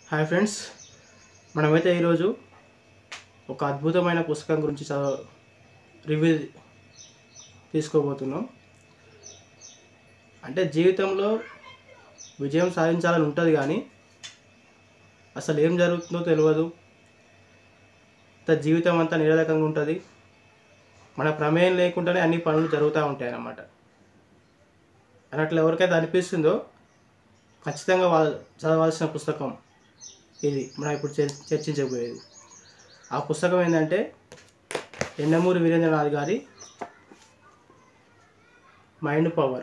hi friends మనమైతే ఈరోజు ఒక అద్భుతమైన పుస్తకం గురించి చదవ రివ్యూ తీసుకోబోతున్నాం అంటే జీవితంలో విజయం సాధించాలని ఉంటుంది కానీ అసలు ఏం జరుగుతుందో తెలియదు ఇంత జీవితం అంతా నిరదకంగా ఉంటుంది మన ప్రమేయం లేకుండానే అన్ని పనులు జరుగుతూ ఉంటాయి అన్నమాట అన్నట్లు ఎవరికైతే అనిపిస్తుందో ఖచ్చితంగా వాళ్ళు చదవాల్సిన పుస్తకం ఇది మనం ఇప్పుడు చర్- చర్చించబోయేది ఆ పుస్తకం ఏంటంటే ఎండమూరి వీరేంద్రనాథ్ గారి మైండ్ పవర్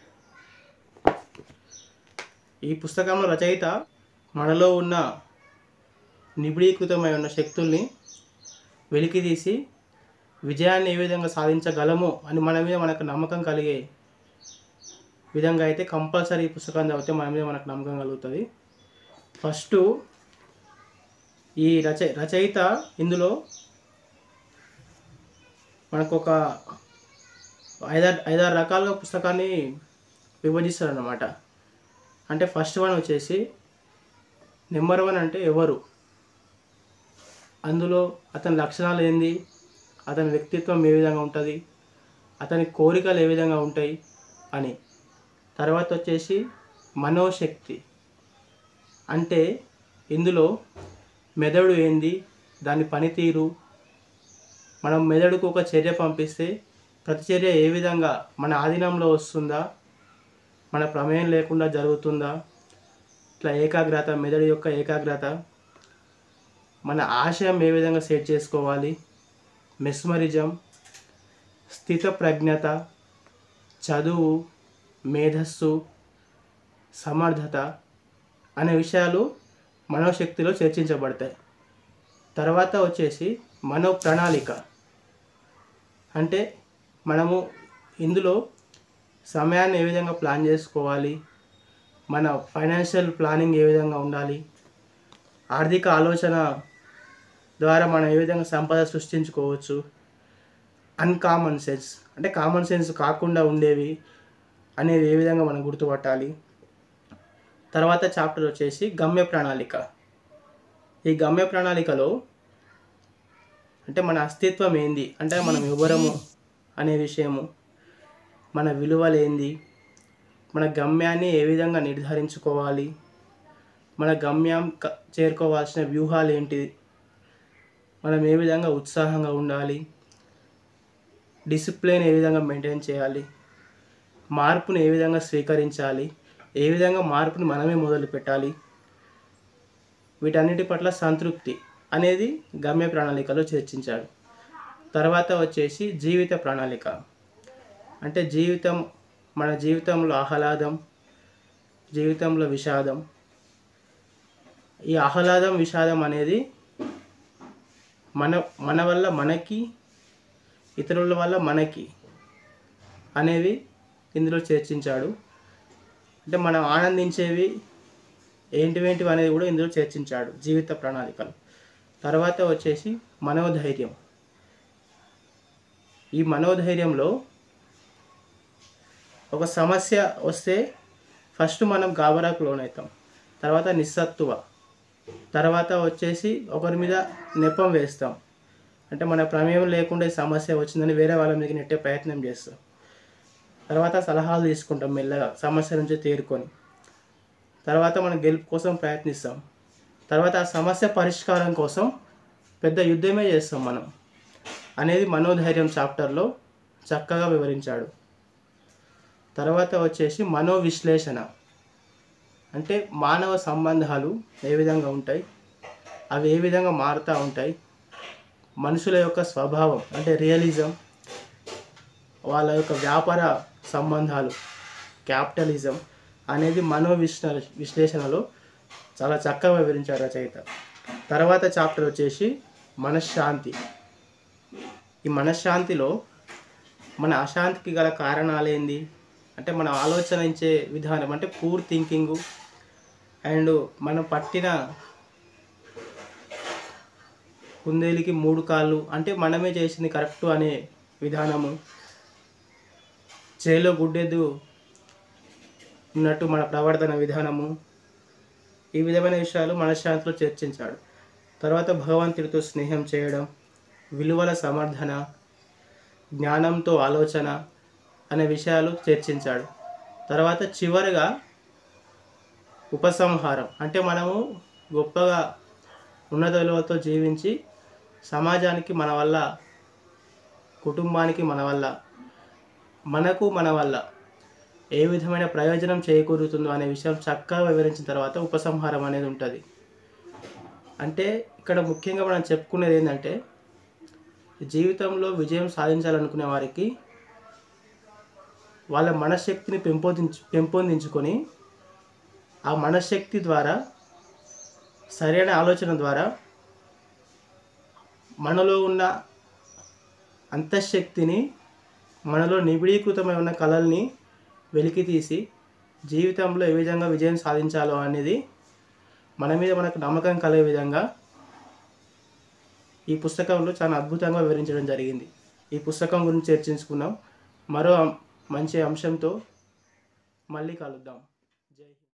ఈ పుస్తకంలో రచయిత మనలో ఉన్న నిబిడీకృతమై ఉన్న శక్తుల్ని వెలికితీసి విజయాన్ని ఏ విధంగా సాధించగలము అని మన మీద మనకు నమ్మకం కలిగే విధంగా అయితే కంపల్సరీ ఈ పుస్తకాన్ని చదివితే మన మీద మనకు నమ్మకం కలుగుతుంది ఫస్ట్ ఈ రచ రచయిత ఇందులో మనకు ఒక ఐదారు ఐదారు రకాలుగా పుస్తకాన్ని విభజిస్తారన్నమాట అంటే ఫస్ట్ వన్ వచ్చేసి నెంబర్ వన్ అంటే ఎవరు అందులో అతని లక్షణాలు ఏంది అతని వ్యక్తిత్వం ఏ విధంగా ఉంటుంది అతని కోరికలు ఏ విధంగా ఉంటాయి అని తర్వాత వచ్చేసి మనోశక్తి అంటే ఇందులో మెదడు ఏంది దాని పనితీరు మనం మెదడుకు ఒక చర్య పంపిస్తే ప్రతి చర్య ఏ విధంగా మన ఆధీనంలో వస్తుందా మన ప్రమేయం లేకుండా జరుగుతుందా ఇట్లా ఏకాగ్రత మెదడు యొక్క ఏకాగ్రత మన ఆశయం ఏ విధంగా సెట్ చేసుకోవాలి మెస్మరిజం స్థిత ప్రజ్ఞత చదువు మేధస్సు సమర్థత అనే విషయాలు మనోశక్తిలో చర్చించబడతాయి తర్వాత వచ్చేసి మనో ప్రణాళిక అంటే మనము ఇందులో సమయాన్ని ఏ విధంగా ప్లాన్ చేసుకోవాలి మన ఫైనాన్షియల్ ప్లానింగ్ ఏ విధంగా ఉండాలి ఆర్థిక ఆలోచన ద్వారా మనం ఏ విధంగా సంపద సృష్టించుకోవచ్చు అన్కామన్ సెన్స్ అంటే కామన్ సెన్స్ కాకుండా ఉండేవి అనేది ఏ విధంగా మనం గుర్తుపట్టాలి తర్వాత చాప్టర్ వచ్చేసి గమ్య ప్రణాళిక ఈ గమ్య ప్రణాళికలో అంటే మన అస్తిత్వం ఏంది అంటే మనం ఎవరము అనే విషయము మన విలువలు ఏంది మన గమ్యాన్ని ఏ విధంగా నిర్ధారించుకోవాలి మన గమ్యం క- చేరుకోవాల్సిన వ్యూహాలు ఏంటి మనం ఏ విధంగా ఉత్సాహంగా ఉండాలి డిసిప్లిన్ ఏ విధంగా మెయింటైన్ చేయాలి మార్పును ఏ విధంగా స్వీకరించాలి ఏ విధంగా మార్పుని మనమే మొదలు పెట్టాలి వీటన్నిటి పట్ల సంతృప్తి అనేది గమ్య ప్రణాళికలో చర్చించాడు తర్వాత వచ్చేసి జీవిత ప్రణాళిక అంటే జీవితం మన జీవితంలో ఆహ్లాదం జీవితంలో విషాదం ఈ ఆహ్లాదం విషాదం అనేది మన మన వల్ల మనకి ఇతరుల వల్ల మనకి అనేవి ఇందులో చర్చించాడు అంటే మనం ఆనందించేవి ఏంటివేంటివి అనేది కూడా ఇందులో చర్చించాడు జీవిత ప్రణాళికలు తర్వాత వచ్చేసి మనోధైర్యం ఈ మనోధైర్యంలో ఒక సమస్య వస్తే ఫస్ట్ మనం గాబరాకు లోనవుతాం తర్వాత నిస్సత్తువ తర్వాత వచ్చేసి ఒకరి మీద నెపం వేస్తాం అంటే మన ప్రమేయం లేకుండా ఈ సమస్య వచ్చిందని వేరే వాళ్ళ మీదకి నెట్టే ప్రయత్నం చేస్తాం తర్వాత సలహాలు తీసుకుంటాం మెల్లగా సమస్య నుంచి తేరుకొని తర్వాత మనం గెలుపు కోసం ప్రయత్నిస్తాం తర్వాత ఆ సమస్య పరిష్కారం కోసం పెద్ద యుద్ధమే చేస్తాం మనం అనేది మనోధైర్యం చాప్టర్లో చక్కగా వివరించాడు తర్వాత వచ్చేసి మనోవిశ్లేషణ అంటే మానవ సంబంధాలు ఏ విధంగా ఉంటాయి అవి ఏ విధంగా మారుతూ ఉంటాయి మనుషుల యొక్క స్వభావం అంటే రియలిజం వాళ్ళ యొక్క వ్యాపార సంబంధాలు క్యాపిటలిజం అనేది మనో విశ్ల విశ్లేషణలో చాలా చక్కగా వివరించారు రచయిత తర్వాత చాప్టర్ వచ్చేసి మనశ్శాంతి ఈ మనశ్శాంతిలో మన అశాంతికి గల కారణాలేంది అంటే మనం ఆలోచనించే విధానం అంటే పూర్ థింకింగు అండ్ మనం పట్టిన కుందేలికి మూడు కాళ్ళు అంటే మనమే చేసింది కరెక్ట్ అనే విధానము చేలో గుడ్డెద్దు ఉన్నట్టు మన ప్రవర్తన విధానము ఈ విధమైన విషయాలు మనశ్శాంతిలో చర్చించాడు తర్వాత భగవంతుడితో స్నేహం చేయడం విలువల సమర్థన జ్ఞానంతో ఆలోచన అనే విషయాలు చర్చించాడు తర్వాత చివరిగా ఉపసంహారం అంటే మనము గొప్పగా ఉన్నత విలువలతో జీవించి సమాజానికి మన వల్ల కుటుంబానికి మన వల్ల మనకు మన వల్ల ఏ విధమైన ప్రయోజనం చేకూరుతుందో అనే విషయం చక్కగా వివరించిన తర్వాత ఉపసంహారం అనేది ఉంటుంది అంటే ఇక్కడ ముఖ్యంగా మనం చెప్పుకునేది ఏంటంటే జీవితంలో విజయం సాధించాలనుకునే వారికి వాళ్ళ మనశ్శక్తిని పెంపొందించు పెంపొందించుకొని ఆ మనశ్శక్తి ద్వారా సరైన ఆలోచన ద్వారా మనలో ఉన్న అంతఃశక్తిని మనలో నిబిడీకృతమై ఉన్న కళల్ని వెలికి తీసి జీవితంలో ఏ విధంగా విజయం సాధించాలో అనేది మన మీద మనకు నమ్మకం కలిగే విధంగా ఈ పుస్తకంలో చాలా అద్భుతంగా వివరించడం జరిగింది ఈ పుస్తకం గురించి చర్చించుకున్నాం మరో మంచి అంశంతో మళ్ళీ కలుద్దాం